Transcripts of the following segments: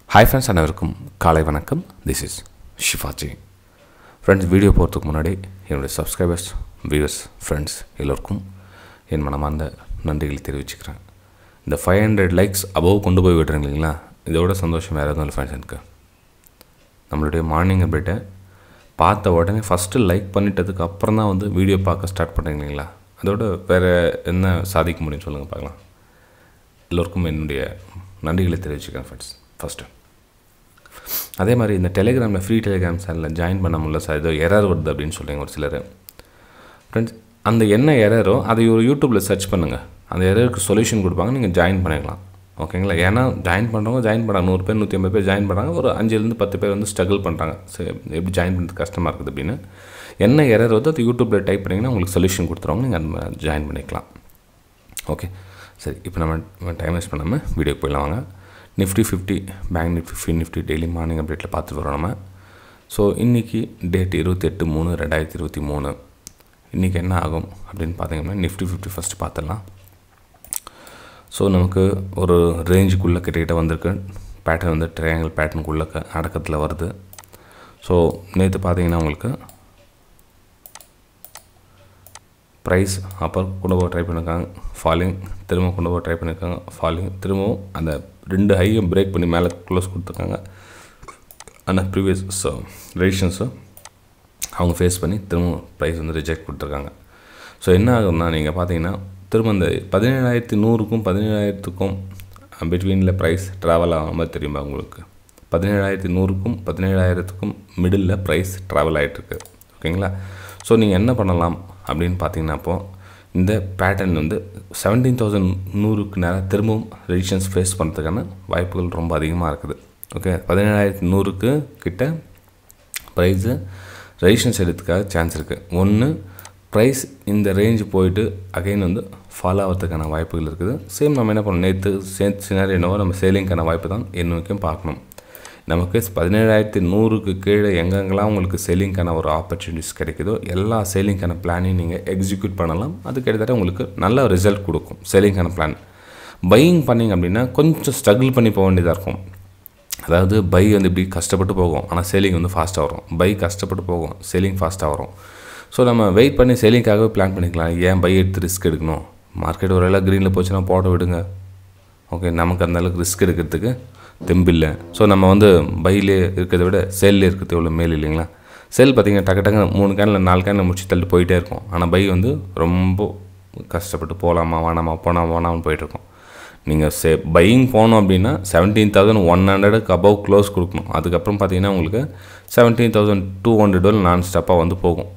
Hi friends அனைவருக்கும் காலை வணக்கம் this is Shifaji friends video போகிறதுக்கு முன்னாடி என்னுடைய சப்ஸ்கிரைபர்ஸ் வியூவர்ஸ் ஃப்ரெண்ட்ஸ் எல்லோருக்கும் என் மனமார்ந்த நன்றிகளை தெரிவிச்சுக்கிறேன் இந்த ஃபைவ் ஹண்ட்ரட் லைக்ஸ் அபவ் கொண்டு போய் விடுறீங்க இல்லைங்களா இதோட சந்தோஷம் வேறு எதுவும் இல்லை ஃப்ரெண்ட்ஸ் எனக்கு நம்மளுடைய மார்னிங் அப்டேட்டை பார்த்த உடனே ஃபஸ்ட்டு லைக் பண்ணிட்டதுக்கு அப்புறம் தான் வந்து வீடியோ பார்க்க ஸ்டார்ட் பண்ணுறீங்க இல்லைங்களா அதோட வேறு என்ன சாதிக்க முடியும் சொல்லுங்கள் பார்க்கலாம் எல்லோருக்கும் என்னுடைய நன்றிகளை தெரிவிச்சுக்கிறேன் ஃப்ரெண்ட்ஸ் ஃபஸ்ட்டு அதே மாதிரி இந்த டெலிகிராமில் ஃப்ரீ டெலிகிராம் சேனலில் ஜாயின் பண்ண முடியல சார் ஏதோ எரர் வருது அப்படின்னு சொல்லுங்க ஒரு சிலர் ஃப்ரெண்ட்ஸ் அந்த என்ன எரரோ அதை ஒரு யூடியூப்பில் சர்ச் பண்ணுங்கள் அந்த எரருக்கு சொல்யூஷன் கொடுப்பாங்க நீங்கள் ஜாயின் பண்ணிக்கலாம் ஓகேங்களா ஏன்னா ஜாயின் பண்ணுறவங்க ஜாயின் பண்ணுறாங்க நூறு பேர் நூற்றி ஐம்பது பேர் ஜாயின் பண்ணுறாங்க ஒரு அஞ்சுலேருந்து பத்து பேர் வந்து ஸ்ட்ரகிள் பண்ணுறாங்க சரி எப்படி ஜாயின் பண்ணுறது கஷ்டமாக இருக்குது அப்படின்னு என்ன எரர் வருதோ அது யூடியூப்பில் டைப் பண்ணிங்கன்னா உங்களுக்கு சொல்யூஷன் கொடுத்துருவாங்க நீங்கள் அந்த மாதிரி ஜாயின் பண்ணிக்கலாம் ஓகே சரி இப்போ நம்ம டைம் வேஸ்ட் பண்ணாமல் வீடியோக்கு போயிடலாம் வாங்க Nifty fifty bank Nifty fifty Nifty daily morning அப்டேட்டில் பார்த்துட்டு வரோம் நம்ம ஸோ இன்றைக்கி டேட் இருபத்தெட்டு மூணு ரெண்டாயிரத்தி இருபத்தி மூணு இன்றைக்கி என்ன ஆகும் அப்படின்னு பார்த்தீங்கன்னா நிஃப்டி ஃபிஃப்டி ஃபஸ்ட்டு பார்த்துடலாம் ஸோ நமக்கு ஒரு ரேஞ்சுக்குள்ளே கிட்டக்கிட்ட வந்திருக்கு பேட்டர்ன் வந்து ட்ரையாங்கிள் பேட்டர்னுக்குள்ளே அடக்கத்தில் வருது ஸோ நேற்று பார்த்தீங்கன்னா உங்களுக்கு ப்ரைஸ் அப்பர் கொண்டு போக ட்ரை பண்ணியிருக்காங்க ஃபாலிங் திரும்ப கொண்டு போக ட்ரை பண்ணியிருக்காங்க ஃபாலிங் திரும்பவும் அந்த ரெண்டு ஹையும் பிரேக் பண்ணி மேலே க்ளோஸ் கொடுத்துருக்காங்க ஆனால் ப்ரீவியஸ் ரெடிஷன்ஸும் அவங்க ஃபேஸ் பண்ணி திரும்ப ப்ரைஸ் வந்து ரிஜெக்ட் கொடுத்துருக்காங்க ஸோ என்ன ஆகும்னா நீங்கள் பார்த்தீங்கன்னா திரும்ப இந்த பதினேழாயிரத்தி நூறுக்கும் பதினேழாயிரத்துக்கும் பிட்வீனில் ப்ரைஸ் ட்ராவல் ஆகிற மாதிரி தெரியுமா உங்களுக்கு பதினேழாயிரத்தி நூறுக்கும் பதினேழாயிரத்துக்கும் மிடில் ப்ரைஸ் ட்ராவல் ஆகிட்டுருக்கு ஓகேங்களா ஸோ நீங்கள் என்ன பண்ணலாம் அப்படின்னு பார்த்தீங்கன்னா அப்போது இந்த பேட்டர்ன் வந்து செவன்டீன் தௌசண்ட் நூறுக்கு நேரம் திரும்பவும் ரெடிஷன்ஸ் ஃபேஸ் பண்ணுறதுக்கான வாய்ப்புகள் ரொம்ப அதிகமாக இருக்குது ஓகே பதினேழாயிரத்தி நூறுக்கு கிட்ட ப்ரைஸு ரெடிஷன்ஸ் எடுத்துக்காக சான்ஸ் இருக்குது ஒன்று ப்ரைஸ் இந்த ரேஞ்சு போயிட்டு அகைன் வந்து ஃபாலோ ஆகிறதுக்கான வாய்ப்புகள் இருக்குது சேம் நம்ம என்ன பண்ணணும் நேற்று சே சினாரி என்னவோ நம்ம சேலிங்க்கான வாய்ப்பு தான் என்னைக்கும் பார்க்கணும் நமக்கு பதினேழாயிரத்தி நூறுக்கு கீழே எங்கெங்கெல்லாம் உங்களுக்கு செல்லிங்க்கான ஒரு ஆப்பர்ச்சுனிட்டிஸ் கிடைக்குதோ எல்லா செல்லிங்க்கான பிளானையும் நீங்கள் எக்ஸிக்யூட் பண்ணலாம் அது கிட்டத்தட்ட உங்களுக்கு நல்ல ரிசல்ட் கொடுக்கும் செல்லிங்க்கான பிளான் பையிங் பண்ணிங்க அப்படின்னா கொஞ்சம் ஸ்ட்ரகிள் பண்ணி போக வேண்டியதாக இருக்கும் அதாவது பை வந்து இப்படி கஷ்டப்பட்டு போகும் ஆனால் சேலிங் வந்து ஃபாஸ்ட்டாக வரும் பை கஷ்டப்பட்டு போகும் சேலிங் ஃபாஸ்ட்டாக வரும் ஸோ நம்ம வெயிட் பண்ணி சேலிங்காகவே பிளான் பண்ணிக்கலாம் ஏன் பை எடுத்து ரிஸ்க் எடுக்கணும் மார்க்கெட் ஒரு எல்லாம் க்ரீனில் போச்சுன்னா போட விடுங்க ஓகே நமக்கு அந்தளவுக்கு ரிஸ்க் எடுக்கிறதுக்கு தெம்பில்லை ஸோ நம்ம வந்து பையிலே இருக்கிறத விட சேல்லே இருக்கிறது எவ்வளோ மேல் இல்லைங்களா சேல் பார்த்திங்கன்னா டக்கு டக்கு மூணு கேனில் நாலு கேனில் முடிச்சு தள்ளிட்டு போயிட்டே இருக்கும் ஆனால் பை வந்து ரொம்ப கஷ்டப்பட்டு போகலாமா வேணாமா போனால் வேணாமல் போயிட்டுருக்கோம் நீங்கள் சே பையிங் போனோம் அப்படின்னா செவன்டீன் தௌசண்ட் ஒன் ஹண்ட்ரடுக்கு அபவ் க்ளோஸ் கொடுக்கணும் அதுக்கப்புறம் பார்த்தீங்கன்னா உங்களுக்கு செவன்டீன் தௌசண்ட் டூ ஹண்ட்ரட் நான் ஸ்டாப்பாக வந்து போகும்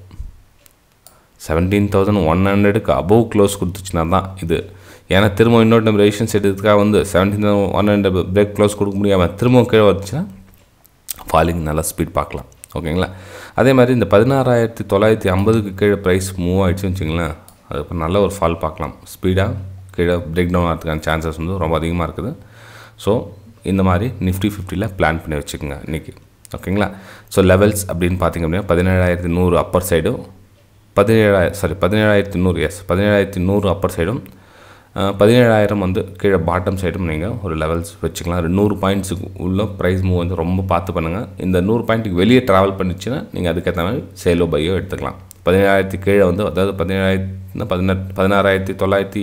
செவன்டீன் தௌசண்ட் ஒன் ஹண்ட்ரடுக்கு அபவ் க்ளோஸ் கொடுத்துச்சுன்னா தான் இது ஏன்னா திரும்ப இன்னொரு டைம் ரெஜிஸ்ட்ரேஷன் எடுத்துக்காக வந்து seventeen thousand one hundred break close கொடுக்க முடியாமல் திரும்ப கீழே வந்துச்சுன்னா ஃபாலிங் நல்லா ஸ்பீட் பார்க்கலாம் ஓகேங்களா அதே மாதிரி இந்த பதினாறாயிரத்தி தொள்ளாயிரத்தி ஐம்பதுக்கு கீழே ப்ரைஸ் மூவ் ஆகிடுச்சுன்னு வச்சிங்களேன் அதுக்கப்புறம் நல்ல ஒரு ஃபால் பார்க்கலாம் ஸ்பீடாக கீழே பிரேக் டவுன் ஆகிறதுக்கான சான்சஸ் வந்து ரொம்ப அதிகமாக இருக்குது ஸோ இந்த மாதிரி நிஃப்டி ஃபிஃப்டியில் பிளான் பண்ணி வச்சுக்கோங்க இன்றைக்கி ஓகேங்களா ஸோ லெவல்ஸ் அப்படின்னு பார்த்திங்க அப்படின்னா பதினேழாயிரத்தி நூறு அப்பர் சைடும் பதினேழாயிரம் சாரி பதினேழாயிரத்தி நூறு எஸ் பதினேழாயிரத்தி நூறு அப்பர் சைடும் பதினேழாயிரம் வந்து கீழே பாட்டம் சைடும் நீங்கள் ஒரு லெவல்ஸ் வச்சுக்கலாம் ஒரு நூறு பாயிண்ட்ஸுக்கு உள்ள ப்ரைஸ் மூவ் வந்து ரொம்ப பார்த்து பண்ணுங்கள் இந்த நூறு பாயிண்ட்டுக்கு வெளியே ட்ராவல் பண்ணிச்சுன்னா நீங்கள் அதுக்கேற்ற மாதிரி சேலோ பையோ எடுத்துக்கலாம் பதினேழாயிரத்தி கீழே வந்து அதாவது பதினேழாயிரத்தி பதினெட்டு பதினாறாயிரத்தி தொள்ளாயிரத்தி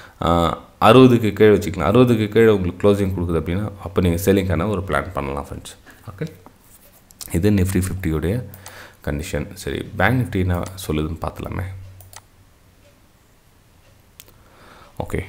அறுபதுக்கு கீழே வச்சுக்கலாம் அறுபதுக்கு கீழே உங்களுக்கு க்ளோசிங் கொடுக்குது அப்படின்னா அப்போ நீங்கள் சேலிங்கான ஒரு பிளான் பண்ணலாம் ஃப்ரெண்ட்ஸ் ஓகே இது நிஃப்டி ஃபிஃப்டியோடைய கண்டிஷன் சரி பேங்க் நிஃப்டி என்ன சொல்லுதுன்னு பார்த்துலாமே ஓகே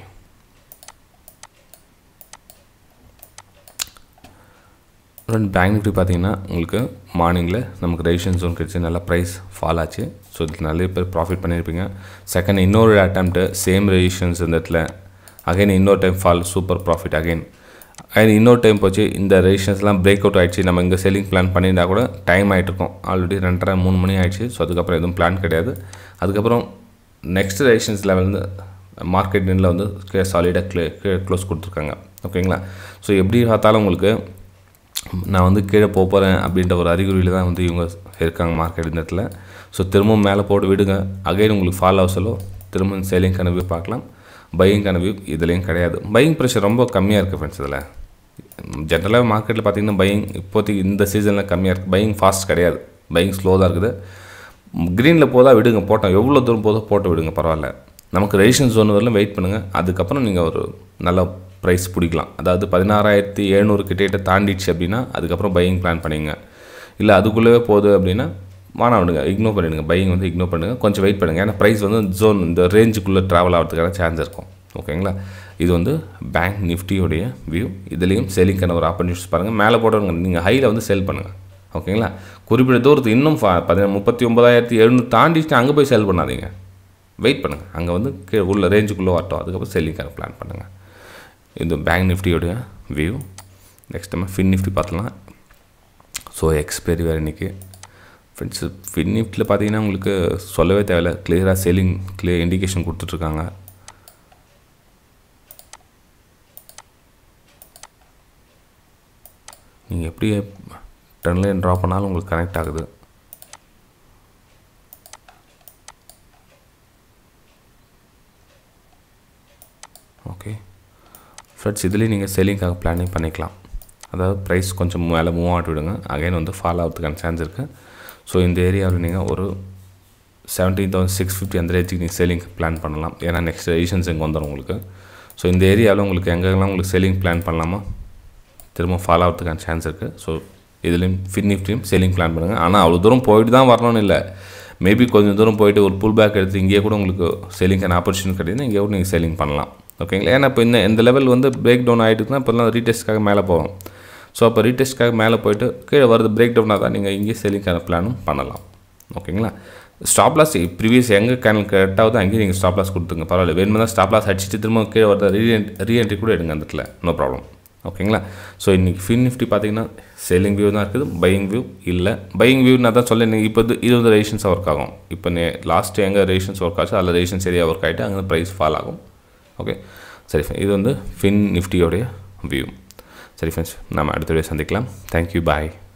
ரெண்டு பேங்க் நிஃப்டி பார்த்தீங்கன்னா உங்களுக்கு மார்னிங்கில் நமக்கு ரெஜிஸ்ட்ரேஷன் ஜோன் கிடச்சி நல்லா ப்ரைஸ் ஃபால் ஆச்சு ஸோ இதில் நிறைய பேர் ப்ராஃபிட் பண்ணியிருப்பீங்க செகண்ட் இன்னொரு அட்டம்ப்ட்டு சேம் ரெஜிஸ்ட்ரேஷன்ஸ் இந்த இடத்துல அகைன் இன்னொரு time fall super profit again again இன்னொரு டைம் போச்சு இந்த ரெஜிஸ்ட்ரேஷன்ஸ்லாம் பிரேக் அவுட் ஆகிடுச்சு நம்ம இங்கே செல்லிங் பிளான் பண்ணியிருந்தா கூட டைம் ஆகிட்டுருக்கோம் ஆல்ரெடி ரெண்டரை மூணு மணி ஆகிடுச்சு ஸோ அதுக்கப்புறம் எதுவும் பிளான் கிடையாது அதுக்கப்புறம் நெக்ஸ்ட் ரெஜிஸ்ட்ரேஷன்ஸ் லெவல் மார்க்கெட் நின்னில் வந்து சாலிடாக க்ளே க்ளோஸ் கொடுத்துருக்காங்க ஓகேங்களா ஸோ எப்படி பார்த்தாலும் உங்களுக்கு நான் வந்து கீழே போக போகிறேன் அப்படின்ற ஒரு அறிகுறியில் தான் வந்து இவங்க இருக்காங்க மார்க்கெட் இந்த இடத்துல ஸோ திரும்பவும் மேலே போட்டு விடுங்க அகைன் உங்களுக்கு ஃபால் ஹவுஸலோ திரும்ப சேலிங்கான வியூ பார்க்கலாம் பையிங்கான வியூ இதுலேயும் கிடையாது பையிங் ப்ரெஷர் ரொம்ப கம்மியாக இருக்குது ஃப்ரெண்ட்ஸ் இதில் ஜென்ரலாக மார்க்கெட்டில் பார்த்தீங்கன்னா பையிங் இப்போதைக்கு இந்த சீசனில் கம்மியாக இருக்குது பையிங் ஃபாஸ்ட் கிடையாது பையிங் ஸ்லோ தான் இருக்குது க்ரீனில் போதா விடுங்க போட்டோம் எவ்வளோ தூரம் போதோ போட்டு விடுங்க பரவாயில்ல நமக்கு ரெஜிஸ்ட்ரேஷன் ஜோன் வரலாம் வெயிட் பண்ணுங்கள் அதுக்கப்புறம் நீங்கள் ஒரு நல்ல ப்ரைஸ் பிடிக்கலாம் அதாவது பதினாறாயிரத்தி எழுநூறு கிட்டேட்ட தாண்டிடுச்சு அப்படின்னா அதுக்கப்புறம் பையிங் பிளான் பண்ணிங்க இல்லை அதுக்குள்ளவே போகுது அப்படின்னா வானா விடுங்க இக்னோர் பண்ணிடுங்க பையிங் வந்து இக்னோர் பண்ணுங்கள் கொஞ்சம் வெயிட் பண்ணுங்கள் ஏன்னா ப்ரைஸ் வந்து ஜோன் இந்த ரேஞ்சுக்குள்ளே ட்ராவல் ஆகிறதுக்கான சான்ஸ் இருக்கும் ஓகேங்களா இது வந்து பேங்க் நிஃப்டியோடைய வியூ இதுலேயும் செல்லிங்கான ஒரு ஆப்பர்ச்சுனிட்டிஸ் பாருங்கள் மேலே போடுறவங்க நீங்கள் ஹையில் வந்து செல் பண்ணுங்கள் ஓகேங்களா குறிப்பிட்ட தூரத்துக்கு இன்னும் பதின முப்பத்தி ஒன்பதாயிரத்தி எழுநூறு தாண்டிட்டு அங்கே போய் செல் பண்ணாதீங்க வெயிட் பண்ணுங்கள் அங்கே வந்து கீழே உள்ள ரேஞ்சுக்குள்ளே வரட்டும் அதுக்கப்புறம் செல்லிங்கான பிளான் பண்ணுங்கள் இது பேங்க் நிஃப்டியோடைய வியூ நெக்ஸ்ட் நம்ம ஃபின் நிஃப்டி பார்த்துலாம் ஸோ எக்ஸ்பைரி வேறு இன்றைக்கி ஃப்ரெண்ட்ஸ் ஃபின் நிஃப்டியில் பார்த்தீங்கன்னா உங்களுக்கு சொல்லவே தேவையில்ல கிளியராக செல்லிங் கிளியர் இண்டிகேஷன் கொடுத்துட்ருக்காங்க நீங்கள் எப்படி டென் லைன் ட்ரா பண்ணாலும் உங்களுக்கு கனெக்ட் ஆகுது ஓகே ஃப்ரெண்ட்ஸ் இதுலேயும் நீங்கள் செல்லிங்காக பிளானிங் பண்ணிக்கலாம் அதாவது ப்ரைஸ் கொஞ்சம் மேலே மூவ் ஆகிட்டு விடுங்க அகைன் வந்து ஃபால் ஆகிறதுக்கான சான்ஸ் இருக்குது ஸோ இந்த ஏரியாவில் நீங்கள் ஒரு செவன்டீன் தௌசண்ட் சிக்ஸ் ஃபிஃப்டி அந்த ரேஞ்சுக்கு நீங்கள் செல்லிங் பிளான் பண்ணலாம் ஏன்னா நெக்ஸ்ட் எடிஷன்ஸ் இங்கே வந்துடும் உங்களுக்கு ஸோ இந்த ஏரியாவில் உங்களுக்கு எங்கெல்லாம் உங்களுக்கு செல்லிங் பிளான் பண்ணலாமா திரும்ப ஃபாலோ ஆகிறதுக்கான சான்ஸ் இருக்குது ஸோ இதுலேயும் ஃபின் நிஃப்டியும் செல்லிங் பிளான் பண்ணுங்கள் ஆனால் அவ்வளோ தூரம் போயிட்டு தான் வரணும்னு இல்லை மேபி கொஞ்சம் தூரம் போயிட்டு ஒரு புல் பேக் எடுத்து இங்கேயே கூட உங்களுக்கு செல்லிங்கான ஆப்பர்ச்சுனிட்டி கிடையாது இங்கே கூட நீங்கள் செல்லிங் பண்ணலாம் ஓகேங்களா ஏன்னா இப்போ இந்த இந்த லெவல் வந்து பிரேக் டவுன் ஆகிட்டுனா இப்போல்லாம் ரீடெஸ்ட்காக மேலே போவோம் ஸோ அப்போ ரீடெஸ்ட்காக மேலே போயிட்டு கீழே வருது பிரேக் டவுனாக தான் நீங்கள் இங்கே செல்லிங்கான பிளானும் பண்ணலாம் ஓகேங்களா ஸ்டாப் லாஸ் ப்ரீவியஸ் எங்கே கேனல் கரெக்டாகுதோ அங்கேயும் நீங்கள் ஸ்டாப் லாஸ் கொடுத்துங்க பரவாயில்ல வேணுமே தான் ஸ்டாப் லாஸ் அடிச்சுட்டு திரும்ப கீழே வருது ரீஎன் ரீஎன்ட்ரி கூட எடுங்க அந்த இடத்துல நோ ப்ராப்ளம் ஓகேங்களா ஸோ இன்றைக்கி ஃபின் நிஃப்டி பார்த்தீங்கன்னா செல்லிங் வியூ தான் இருக்குது பையிங் வியூ இல்லை பையிங் வியூ நான் தான் சொல்ல இப்போ இது இது வந்து ரேஷன்ஸாக ஒர்க் ஆகும் இப்போ நே லாஸ்ட் எங்கே ரேஷன்ஸ் ஒர்க் ஆச்சு அதில் ரேஷன்ஸ் ஏரியா ஒர்க் ஆகிட்டு அங்கே ப்ரைஸ் ஃபால் ஆகும் ஓகே சரி fine. இது வந்து ஃபின் நிஃப்டியோடைய வியூ சரி ஃப்ரெண்ட்ஸ் நம்ம அடுத்த வீடியோ சந்திக்கலாம் தேங்க்யூ பாய்